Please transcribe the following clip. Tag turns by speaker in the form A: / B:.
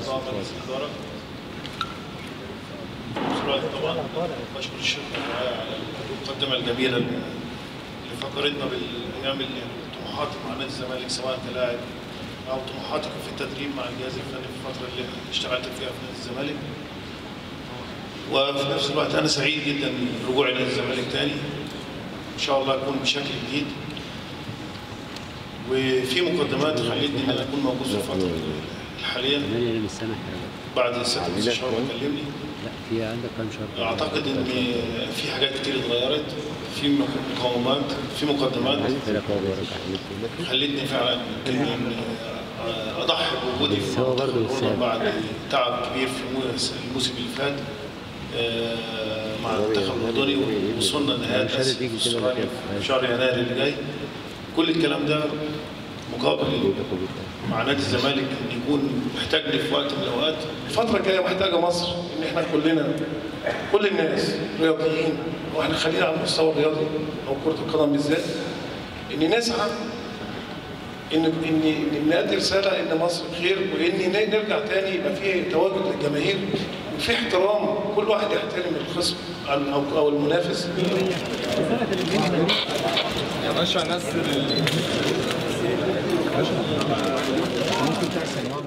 A: اعضاء مجلس الاداره في نفس الوقت طبعا بشكر الشركه الرعايه على المقدمه الجميله اللي فكرتنا بنعمل طموحات مع نادي الزمالك سواء كلاعب او طموحاتك في التدريب مع الجهاز الفني في الفتره اللي اشتغلت فيها في نادي الزمالك وفي نفس الوقت انا سعيد جدا برجوعي نادي الزمالك تاني ان شاء الله اكون بشكل جديد وفي مقدمات خلتني ان انا اكون موجود في الفتره الحاليه
B: مالي من السنة
A: بعد ست شهور ما كلمني
B: لا في عندك كام شهر
A: اعتقد ان في حاجات كتير اتغيرت في مقاومات في مقدمات
B: لك هو بيورك أحمد
A: خلتني فعلا يمكن إن اضحي بوجودي في
B: هو
A: منطقة
B: برضه
A: الأردن
B: يستاهل.
A: بعد تعب كبير في الموس- الموسم اللي فات آه، مع المنتخب الاردني ووصلنا نهايه
B: مش
A: كاس
B: قادر تيجي كده
A: استراليا
B: كده.
A: في شهر يناير اللي جاي كل الكلام ده مقابل مع نادي الزمالك ان يكون محتاجني في وقت من الاوقات الفتره الجايه محتاجه مصر ان احنا كلنا كل الناس رياضيين واحنا خلينا على المستوى الرياضي او كره القدم بالذات ان نسعى ان ان ان نأدي رساله ان مصر بخير وان ن- نرجع تاني يبقى فيه تواجد للجماهير وفي احترام كل واحد يحترم الخصم او او المنافس
C: يا باشا نزل ال- ممكن تحسن